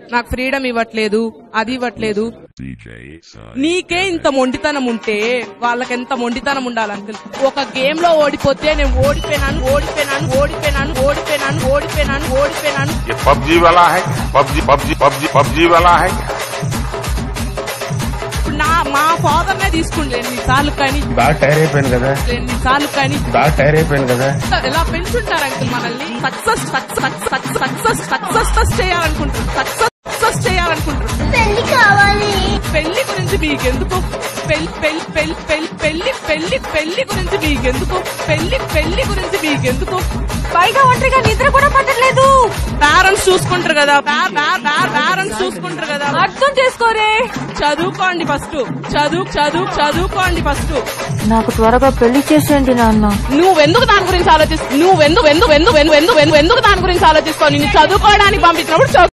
నాకు ఫ్రీడమ్ ఇవ్వట్లేదు అది ఇవ్వట్లేదు DJ Sai. నీకే ఇంత మొండితనం ఉంటే వాళ్ళకెంత మొండితనం ఉండాలి అంకుల్ ఒక గేమ్ లో ఓడిపోతే నేను ఓడిపోయినాను ఓడిపోయినాను ఓడిపోయినాను ఓడిపోయినాను ఓడిపోయినాను ఓడిపోయినాను ये पबजी वाला है पबजी पबजी पबजी पबजी वाला है ఇప్పుడు నా మా ఫాదర్ నే తీసుకుండే ఎన్నిసార్లు కానీ బాగా టైర్ అయిపోయాను కదా ఎన్నిసార్లు కానీ బాగా టైర్ అయిపోయాను కదా ఎలా పెంచుంటారు అంకుల్ మనల్ని సక్సెస్ సక్సెస్ సక్సెస్ సక్సెస్ చేయాలనుకుంటారు సక్సెస్ సక్సెస్ చేయాలనుకుంటారు పెళ్లి కావాలి పెళ్లి గురించి మీకెందుకు పెళ్లి పెళ్లి పెళ్లి పెళ్లి పెళ్లి పెళ్లి పెళ్లి గురించి మీకెందుకు పెళ్లి పెళ్లి గురించి మీకెందుకు పైగా ఒంటరిగా నిద్ర కూడా పట్టట్లేదు పేరెంట్స్ చూసుకుంటారు కదా పేరెంట్స్ చూసుకుంటారు కదా అర్థం చేసుకోరే చదువుకోండి ఫస్ట్ చదువు చదువు చదువుకోండి ఫస్ట్ నాకు త్వరగా పెళ్లి చేసేయండి నాన్న నువ్వెందుకు దాని గురించి ఆలోచిస్తావు నువ్వెందుకు ఎందుకు ఎందుకు ఎందుకు ఎందుకు ఎందుకు దాని గురించి ఆలోచిస్తావు నిన్ను చదువుకోవడానికి పంపించినప్పుడు చదువు